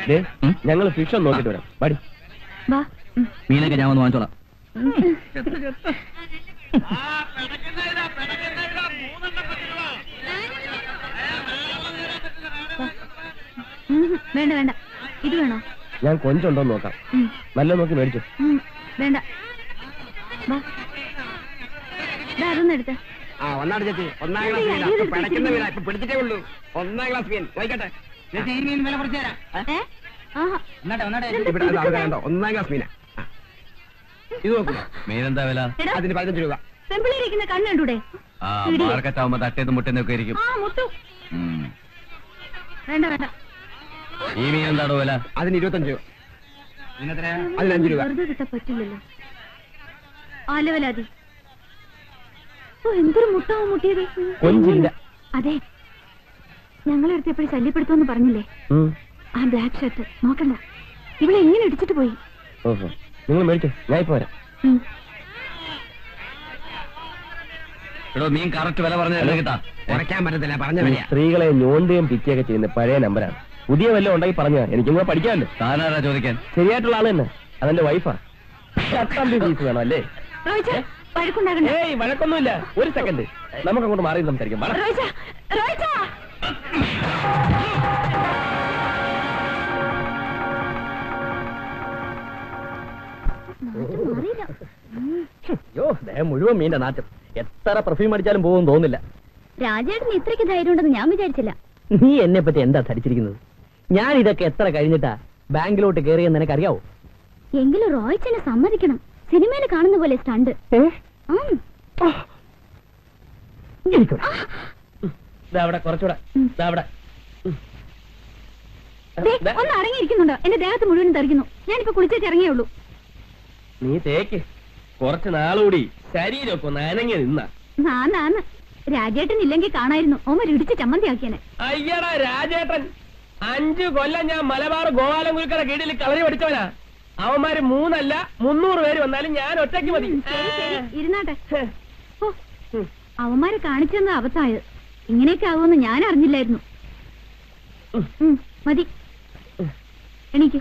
ദേ ഉം? ഞങ്ങൾ ഫിഷ് ഒന്ന് നോക്കിട്ട് വരാം പാടി വാ ഉം. മീനൊക്കെ ഞാൻ വന്ന് വാങ്ങിച്ചോളാം ഉം, വേണ്ട വേണ്ട ഇത് വേണോ ഞാൻ കൊഞ്ചുണ്ടോ എന്ന് നോക്കാം ഉം, നല്ല നോക്കി മേടിച്ചു ഉം, വേണ്ട വാ ദാ അതൊന്നും എടുത്ത ആ ഒന്നാണ് ചേച്ചി ഒന്നാം ഇത് ക്ലാസ് ഇത് മീനാ ഇത് പിടയ്ക്കുന്ന മീനാ ഇപ്പൊ പിടിച്ചിട്ടേ ഉള്ളൂ ഒന്നാം ക്ലാസ് മീൻ വായിക്കട്ടെ ചേച്ചി ഈ മീൻ വില കുറച്ച് തരാം ഏ ആഹാ ഒന്നാട്ടെ ഒന്നാട്ടെ ഇതെന്താ ഇവിടെ അത് പിടിച്ചത്? കണ്ടോ ഒന്നാം ക്ലാസ് മീനാ ആ. ഇത് നോക്കുക മീനെന്താ വില എടാ അതിന് പതിനഞ്ച് രൂപ പെമ്പിളിരിക്കുന്ന കണ്ണ് കണ്ടൂടെ ആ ഇടി. മാർക്കറ്റ് ആവുമ്പോ തട്ടേന്ന് മുട്ടേന്നൊക്കെ ഇരിക്കും ആ മുട്ടു ഉം. വേണ്ട വേണ്ട ഈ മീൻ എന്താണോ വില അതിന് ഇരുപത്തഞ്ച് രൂപ അതിന് അഞ്ച് രൂപ വെറുതെ കിട്ടാൻ പറ്റില്ലല്ലോ ആലവലാതി ഓ എന്തൊരു മുട്ടാവോ മുട്ടിയത് കൊഞ്ചില്ല. അതെ ഞങ്ങളെടുത്ത് എപ്പോഴും ശല്യപ്പെടുത്തുമെന്ന് പറഞ്ഞില്ലേ ഉം. ആ ബ്ലാക്ക് ഷർട്ട് നോക്കണ്ട ഇവിടെ എങ്ങനെ ഇടിച്ചിട്ട് പോയി ഓഹോ നിങ്ങൾ മേടിച്ചു ഞാൻ ഇപ്പൊ വരാം ഉം. എടോ മീൻ കറക്റ്റ് വില പറഞ്ഞ കിട്ടാ കുറയ്ക്കാൻ പറ്റത്തില്ല പറഞ്ഞ ഈ വിലയാ സ്ത്രീകളെ ഞോണ്ടുകയും പിറ്റിയൊക്കെ ചെയ്യുന്ന പഴയ നമ്പരാണ് പുതിയ വല്ലതും ഉണ്ടെങ്കിൽ പറഞ്ഞാ എനിക്കും കൂടെ പഠിക്കാമല്ലോ താനാരാ ചോദിക്കാൻ ശരിയായിട്ടുള്ള ആള് തന്നെ അതെന്റെ വൈഫാ പത്താം പീസ് വേണം അല്ലേ റോയിച്ച വഴക്കുണ്ടാകണ്ട ഏയ് വഴക്കൊന്നുമില്ല ഒരു സെക്കൻഡ് നമുക്ക് അങ്ങോട്ട് മാറി നിന്ന് സംസാരിക്കാം വാ. റോയിച്ച റോയിച്ച അറിയില്ല അയ്യോ ദേ മുഴുവൻ മീന്റെ നാറ്റം എത്ര പെർഫ്യൂം അടിച്ചാലും പോകും തോന്നില്ല രാജേട്ടന് ഇത്രയ്ക്ക് ധൈര്യം ഉണ്ടെന്ന് ഞാൻ വിചാരിച്ചില്ല നീ എന്നെ പറ്റി എന്താ ധരിച്ചിരിക്കുന്നത് ഞാൻ ഇതൊക്കെ എത്ര കഴിഞ്ഞിട്ടാ ബാങ്കിലോട്ട് കയറിയെന്ന് നിനക്കറിയാവോ എങ്കിലും റോയിച്ചനെ സമ്മതിക്കണം സിനിമയിൽ കാണുന്ന പോലെ സ്റ്റണ്ട് എനിക്കോട്ടെ ദാ അവിടെ കുറച്ചുകൂടെ ദാ അവിടെ ദാ. ഒന്ന് അടങ്ങിയിരിക്കുന്നുണ്ടോ എന്റെ ദേഹത്ത് മുഴുവൻ തെറിക്കുന്നു ഞാനിപ്പോ കുളിച്ചിട്ട് ഇറങ്ങിയേ ഉള്ളൂ നീ തേക്ക് കുറച്ച് നാളുകൂടി ശരീരമൊക്കെ ഒന്ന് അനങ്ങി നിന്ന നാന്നാന്ന് രാജേട്ടൻ ഇല്ലെങ്കിൽ കാണായിരുന്നു ഓമർ ഇടിച്ച് ചമ്മന്തിയാക്കിയനെ അയ്യടാ രാജേട്ടൻ അഞ്ചു കൊല്ലം ഞാൻ മലബാർ ഗോപാലം കുൽക്കട കീഴിൽ കളരി പഠിച്ചവനാ അവന്മാര് മൂന്നല്ല മുന്നൂറ് പേര് വന്നാലും ഞാൻ ഒറ്റയ്ക്ക് മതി ശരി ശരി ഇരുന്നാട്ടെ ഓ അവന്മാരെ കാണിച്ചെന്ന് അബദ്ധമായത് ഇങ്ങനെയൊക്കെ ആവുമെന്ന് ഞാൻ അറിഞ്ഞില്ലായിരുന്നു ഉം, മതി എണീക്ക്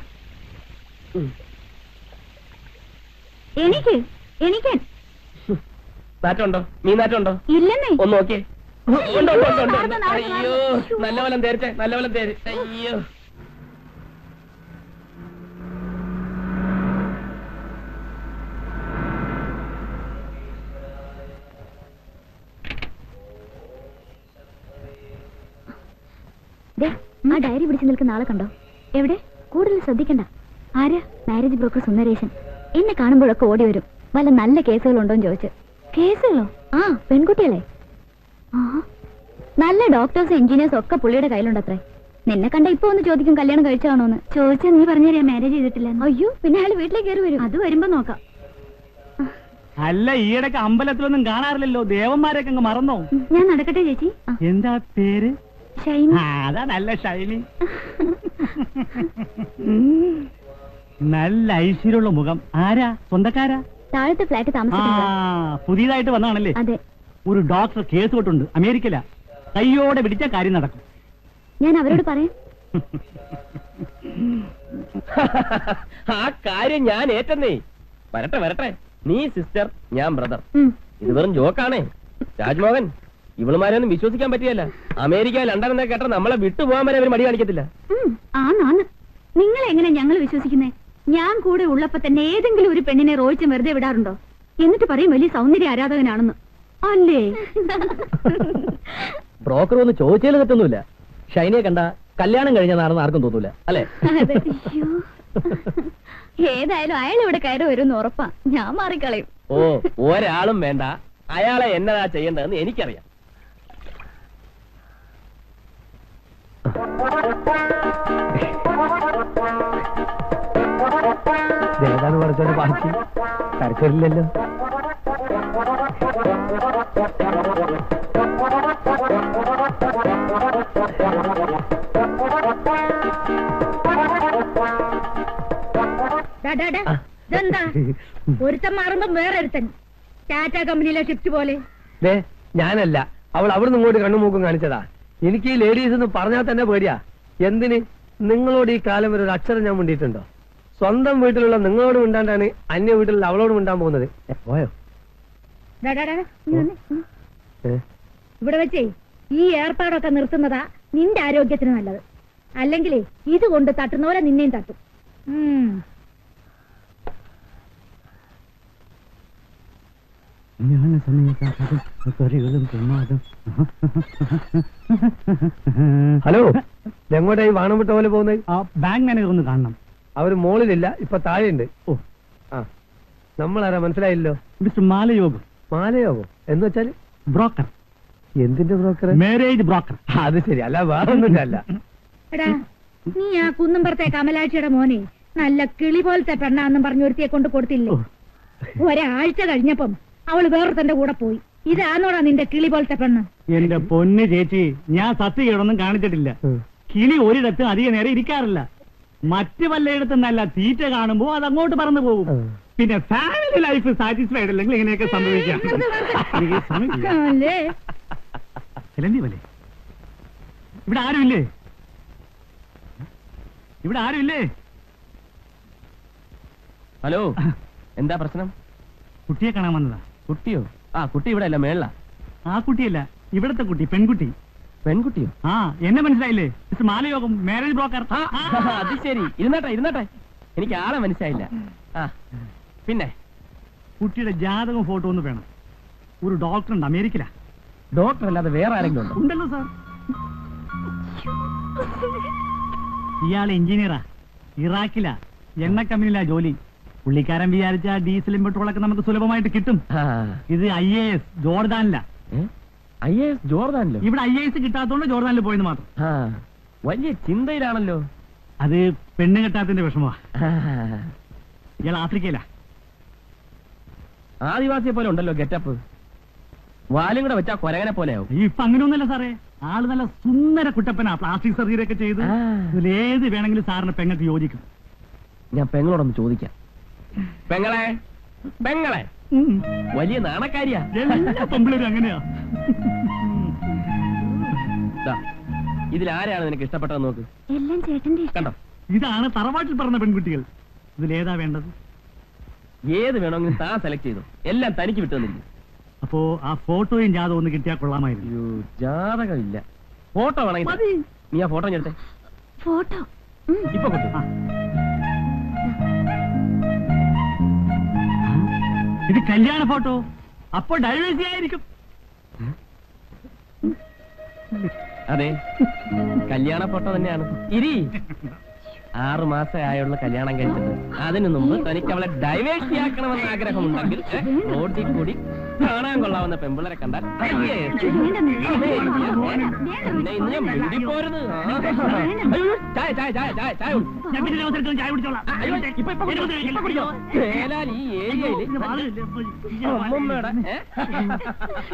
എണീക്ക് എണീക്കാൻ നാറ്റുണ്ടോ നീ നാറ്റുണ്ടോ ഇല്ലെന്നേ ഒന്ന് നോക്കിയേ ഉണ്ട്, ഉണ്ട്, ഉണ്ട്, ഉണ്ട്, ഉണ്ട്. നടന്നു, നടന്നു, അയ്യോ നടന്നു. നല്ല പോലെ തേരിച്ചേ നല്ല പോലെ തേര് അയ്യോ ദേ, ആ ഡയറി പിടിച്ച് നിൽക്കുന്ന ആളെ കണ്ടോ എവിടെ കൂടുതൽ ശ്രദ്ധിക്കണ്ട ആരാ മാരേജ് ബ്രോക്കർ സുന്ദരേശൻ എന്നെ കാണുമ്പോഴൊക്കെ ഓടി വരും വല്ല നല്ല കേസുകളുണ്ടോ എന്ന് ചോദിച്ച് കേസുകളോ ആ പെൺകുട്ടികളെ ആ നല്ല ഡോക്ടേഴ്സ് എഞ്ചിനീയേഴ്സ് ഒക്കെ പുള്ളിയുടെ കയ്യിലുണ്ടത്രേ നിന്നെ കണ്ട ഇപ്പൊ ഒന്ന് ചോദിക്കും കല്യാണം കഴിച്ചാണോന്ന് ചോദിച്ചാ നീ പറഞ്ഞാ മാരേജ് ചെയ്തിട്ടില്ല അയ്യോ പിന്നെ അയാൾ വീട്ടിലേക്ക് കയറി വരും അത് വരുമ്പോ നോക്കാം അല്ല ഈയിടക്ക് അമ്പലത്തിലൊന്നും കാണാറില്ലല്ലോ ദേവന്മാരൊക്കെ അങ്ങ് മറന്നോ ഉം, ഞാൻ നടക്കട്ടെ ചേച്ചി ആ, എന്താ പേര് ഷൈനി ആ, അതാ നല്ല ഷൈനി നല്ല ഐശ്വര്യമുള്ള മുഖം ആരാ സ്വന്തക്കാരാ താഴത്തെ ഫ്ലാറ്റ് ആ താമസിക്കുന്നത് പുതിയതായിട്ട് വന്നതാണല്ലേ അതെ ഒരു ഡോക്ടർ കേസ് തൊട്ടുണ്ട് അമേരിക്കയില കയ്യോടെ പിടിച്ച കാര്യം നടക്കും ഞാൻ അവരോട് പറയാം ആ കാര്യം ഞാൻ ഏറ്റെന്നേ വരട്ടെ വരട്ടെ നീ സിസ്റ്റർ ഞാൻ ബ്രദർ ഉം. ഇത് വെറും ജോക്കാണേ രാജ്മോഹൻ ഇവളുമാരെയൊന്നും വിശ്വസിക്കാൻ പറ്റിയല്ല അമേരിക്ക ലണ്ടൻ എന്നൊക്കെ കേട്ടാ നമ്മളെ വിട്ടുപോകാൻ വരെ അവർ മടി കാണിക്കത്തില്ല ഉം, ആന്നാന്ന് നിങ്ങൾ എങ്ങനെ ഞങ്ങൾ വിശ്വസിക്കുന്നേ ഞാൻ കൂടെ ഉള്ളപ്പോ തന്നെ ഏതെങ്കിലും ഒരു പെണ്ണിനെ റോയിച്ച് വെറുതെ വിടാറുണ്ടോ എന്നിട്ട് പറയും വലിയ സൗന്ദര്യ ആരാധകനാണെന്ന് അല്ലേ ബ്രോക്കർ ഒന്ന് ചോദിച്ചതിൽ തെറ്റൊന്നുമില്ല ഷൈനിയെ കണ്ട കല്യാണം കഴിഞ്ഞതാണെന്ന് ആർക്കും തോന്നൂല അല്ലെ അതെ. അയ്യോ. ഏതായാലും അയാൾ ഇവിടെ കയറി വരുമെന്ന് ഉറപ്പാ ഞാൻ മാറിക്കളയും ഓ ഒരാളും വേണ്ട അയാളെ എന്നതാ ചെയ്യേണ്ടതെന്ന് എനിക്കറിയാം ഏതാണ് പഠിച്ചോണ്ട് ബാക്കി തരച്ചൊരില്ലല്ലോ ഇതെന്താ ഒരുത്തൻ മാറുമ്പോ വേറെ ഒരുത്തൻ ടാറ്റ കമ്പനിയിലെ ഷിഫ്റ്റ് പോലെ ദേ ഞാനല്ല അവൾ അവിടുന്ന് ഇങ്ങോട്ട് കണ്ണും മൂക്കും കാണിച്ചതാ എനിക്ക് ഈ ലേഡീസ് എന്ന് പറഞ്ഞാൽ തന്നെ പേടിയാ എന്തിന് നിങ്ങളോട് ഈ കാലം വരെ ഒരു അക്ഷരം ഞാൻ മിണ്ടിയിട്ടുണ്ടോ സ്വന്തം വീട്ടിലുള്ള നിങ്ങളോട് മിണ്ടാണ്ടാണ് അന്യ വീട്ടിലുള്ള അവളോട് മിണ്ടാൻ പോകുന്നത് ഏ, പോയോ ഡാ, ഡാ, ഡാ, ഡാ, നീ വന്നേ. ഉം. ഏ? ഇവിടെ വെച്ചേ ഈ ഏർപ്പാടൊക്കെ നിർത്തുന്നതാ നിന്റെ ആരോഗ്യത്തിന് നല്ലത് അല്ലെങ്കിലേ ഇത് കൊണ്ട് തട്ടുന്ന പോലെ നിന്നെയും തട്ടും ഉം. ഹലോ എങ്ങോട്ടായി വാണം വിട്ട പോലെ പോകുന്നത് ആ ബാങ്ക് മാനേജർ ഒന്ന് കാണണം അവര് മോളിലില്ല ഇപ്പൊ താഴെയുണ്ട് ഓ ആ നമ്മളാരാ മനസ്സിലായില്ലോ മിസ്റ്റർ മാലയോഗം മാലയാവോ എന്ന് വെച്ചാല് ബ്രോക്കർ എന്തിന്റെ ബ്രോക്കർ മാരേജ് ബ്രോക്കർ അത് ശരി അല്ല വേറൊന്നുമില്ല അല്ല എടാ നീ ആ കുന്നുംപുറത്തെ കമലാക്ഷിയുടെ മോനെ നല്ല കിളി പോലത്തെ പെണ്ണാന്നും പറഞ്ഞു ഒരുത്തിയെ കൊണ്ട് കൊടുത്തില്ലേ ഒരാഴ്ച കഴിഞ്ഞപ്പം അവള് വേറൊരുത്തന്റെ കൂടെ പോയി ഇതാന്നോടാ നിന്റെ കിളി പോലത്തെ പെണ്ണ് എന്റെ പൊന്ന് ചേച്ചി ഞാൻ സത്യകേടൊന്നും കാണിച്ചിട്ടില്ല ഉം. കിളി ഒരിടത്തും അധിക നേരം ഇരിക്കാറില്ല മറ്റു വല്ലയിടത്തും നല്ല തീറ്റ കാണുമ്പോ അത് അങ്ങോട്ട് പറന്നു പോകും ഉം. പിന്നെ ഫാമിലി ലൈഫ് സാറ്റിസ്ഫൈഡ് അല്ലെങ്കിൽ ഇങ്ങനെയൊക്കെ സംഭവിക്കാം എനിക്ക് സമയമില്ല. അല്ലേ ചിലന്തി പോലെ ഇവിടെ ആരുമില്ലേ ഇവിടെ ആരുമില്ലേ ഹലോ എന്താ പ്രശ്നം കുട്ടിയെ കാണാൻ വന്നതാ കുട്ടിയോ ആ കുട്ടി ഇവിടെ അല്ല മേള ആ കുട്ടിയല്ല ഇവിടത്തെ കുട്ടി പെൺകുട്ടി പെൺകുട്ടിയോ ആ എന്നെ മനസ്സിലായില്ലേ മിസ്റ്റർ മാലയോഗം മാരേജ് ബ്രോക്കർ ആ, അത് ശരി ഇരുന്നട്ടെ ഇരുന്നട്ടെ എനിക്ക് ആളെ മനസ്സിലായില്ല ആ പിന്നെ കുട്ടിയുടെ ജാതകം ഫോട്ടോ ഒന്ന് വേണം ഒരു ഡോക്ടർ ഉണ്ട് അമേരിക്കയിലാ ഡോക്ടർ അല്ലാതെ വേറെ ആരെങ്കിലും ഉണ്ടോ ഉണ്ടല്ലോ സാർ ഇയാൾ എഞ്ചിനീയറാ ഇറാഖിലാ എണ്ണ കമ്പനിയിലാ ജോലി പുള്ളിക്കാരൻ വിചാരിച്ച ഡീസലും പെട്രോളൊക്കെ നമുക്ക് സുലഭമായിട്ട് കിട്ടും ഇത് ഐ എ എസ് ജോർദാനിലാ ഐ എ എസ് ജോർദാനിലോ ഇവിടെ ഐ എ എസ് കിട്ടാത്തോണ്ട് ജോർദാനിൽ പോയെന്ന് മാത്രം ആ വലിയ ചിന്തയിലാണല്ലോ അത് പെണ്ണ് കെട്ടാത്തിന്റെ വിഷമമാ ആ, ഇയാൾ ആഫ്രിക്കയിലാ ആദിവാസിയെ പോലെ ഉണ്ടല്ലോ ഗെറ്റപ്പ് വാലും കൂടെ വെച്ചാ കൊരകനെ പോലെയാവും ഈ ഇപ്പൊ അങ്ങനെയൊന്നുമല്ല സാറേ ആള് നല്ല സുന്ദര കുട്ടപ്പനാ പ്ലാസ്റ്റിക് സർജറി ഒക്കെ ചെയ്ത് ആ. ഇതിലേത് വേണമെങ്കിലും സാറിന് പെങ്ങൾക്ക് യോജിക്കും ഞാൻ പെങ്ങളോടൊന്ന് ചോദിക്കാം പെങ്ങളെ പെങ്ങളെ വലിയ നാണക്കാരിയാ എല്ലാ പെമ്പിളരും അങ്ങനെയാ ദാ, ഇതിലാരെയാണ് നിനക്ക് ഇഷ്ടപ്പെട്ടതെന്ന് നോക്ക് എല്ലാം ചേട്ടന്റെ ഇഷ്ടം കണ്ടോ ഇതാണ് തറവാട്ടിൽ പറഞ്ഞ പെൺകുട്ടികൾ ഇതിലേതാ വേണ്ടത് ഏത് വേണമെങ്കിലും താൻ സെലക്ട് ചെയ്തു എല്ലാം തനിക്ക് വിട്ടു തന്നില്ല അപ്പോ ആ ഫോട്ടോയും ജാതകം ഒന്ന് കിട്ടിയാൽ കൊള്ളാമായിരുന്നു അയ്യോ ജാതകമില്ല ഫോട്ടോ വേണമെങ്കിൽ മതി. നീ ആ ഫോട്ടോ ഞെടുത്തേ ഫോട്ടോ ഉം. ഇപ്പൊ കൊട്ടു ആ. ഇത് കല്യാണ ഫോട്ടോ അപ്പൊ ഡൈവേഴ്സി ആയിരിക്കും അതെ കല്യാണ ഫോട്ടോ തന്നെയാണ് ഇരി ആറു മാസമേ ആയുള്ള കല്യാണം കഴിച്ചിട്ട് അതിനു മുമ്പ് തനിക്ക് അവളെ ഡൈവേഴ്സ് ആക്കണമെന്ന് ആഗ്രഹമുണ്ടെങ്കിൽ ഏ, റോഡിൽ കൂടി കാണാൻ കൊള്ളാവുന്ന പെമ്പിളരെ കണ്ടാൽ അയ്യേ, അതെ, പിന്നെ ഇന്ന് ഞാൻ മിണ്ടി പോരുത് ആ. അയ്യോ, ചായ ചായ ചായ ചായ ചായ കുടി. ഞാൻ പിന്നെ അവസരത്തിൽ ചായ കുടിച്ചോളാം ആ, അയ്യോ, ഇപ്പൊ ഇപ്പൊ കുടിച്ചോ, ഇപ്പൊ കുടിച്ചോ. വേലാൽ ഈ ഏരിയയില് അമ്മമ്മയുടെ ഏ?